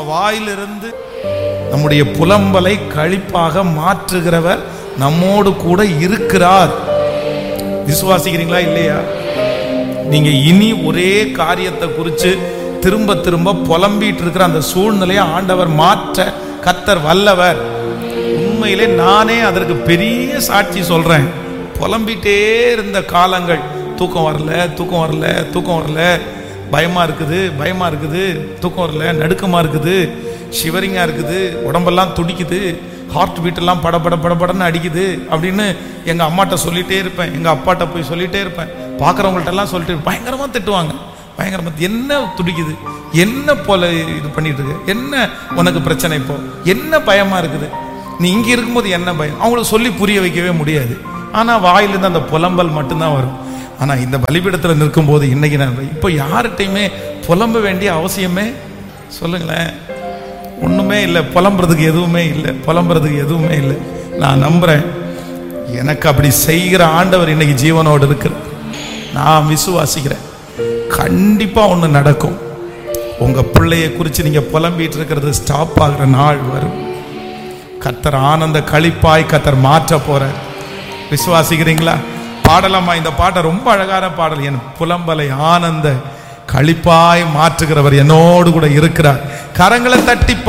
நம்ம வாயிலிருந்து நம்முடைய புலம்பலை கழிப்பாக மாற்றுகிறவர் நம்மோடு கூட இருக்கிறார் விசுவாசிக்கிறீங்களா இல்லையா நீங்க இனி ஒரே காரியத்தை குறித்து திரும்ப திரும்ப புலம்பிட்டு இருக்கிற அந்த சூழ்நிலையை ஆண்டவர் மாற்ற கத்தர் வல்லவர் உண்மையிலே நானே அதற்கு பெரிய சாட்சி சொல்றேன் புலம்பிட்டே இருந்த காலங்கள் தூக்கம் வரல தூக்கம் வரல தூக்கம் வரல பயமா இருக்குது பயமா இருக்குது தூக்கம் வரல நடுக்கமா இருக்குது ஷிவரிங்கா இருக்குது உடம்பெல்லாம் துடிக்குது ஹார்ட் பீட் எல்லாம் பட பட பட படன்னு அடிக்குது அப்படின்னு எங்க அம்மாட்ட சொல்லிட்டே இருப்பேன் எங்க அப்பாட்ட போய் சொல்லிட்டே இருப்பேன் பார்க்குறவங்கள்ட்ட எல்லாம் சொல்லிட்டு பயங்கரமா திட்டுவாங்க பயங்கரமா என்ன துடிக்குது என்ன போல இது பண்ணிட்டு இருக்கு என்ன உனக்கு பிரச்சனை இப்போ என்ன பயமா இருக்குது நீ இங்க இருக்கும்போது என்ன பயம் அவங்களுக்கு சொல்லி புரிய வைக்கவே முடியாது ஆனா வாயிலிருந்து அந்த புலம்பல் மட்டும்தான் வரும் ஆனா இந்த பலிபீடத்துல நிற்கும்போது இன்னைக்கு நான் இப்போ யார்கிட்டையுமே புலம்ப வேண்டிய அவசியமே சொல்லுங்களேன் ஒண்ணுமே இல்லை புலம்புறதுக்கு எதுவுமே இல்லை புலம்புறதுக்கு எதுவுமே இல்லை நான் நம்புறேன் எனக்கு அப்படி செய்கிற ஆண்டவர் இன்னைக்கு ஜீவனோடு இருக்கிறார் நான் விசுவாசிக்கிறேன் கண்டிப்பா ஒண்ணு நடக்கும் உங்க பிள்ளைய குறித்து நீங்க புலம்பிட்டு இருக்கிறது ஸ்டாப் ஆகுற நாள் வரும் கத்தர் ஆனந்த களிப்பாய் கத்தர் மாற்ற போற விசுவாசிக்கிறீங்களா பாடலாமா இந்த பாட்டை ரொம்ப அழகான பாடல் என் புலம்பலை ஆனந்த களிப்பாய் மாற்றுகிறவர் என்னோடு கூட இருக்கிறார் கரங்களை தட்டி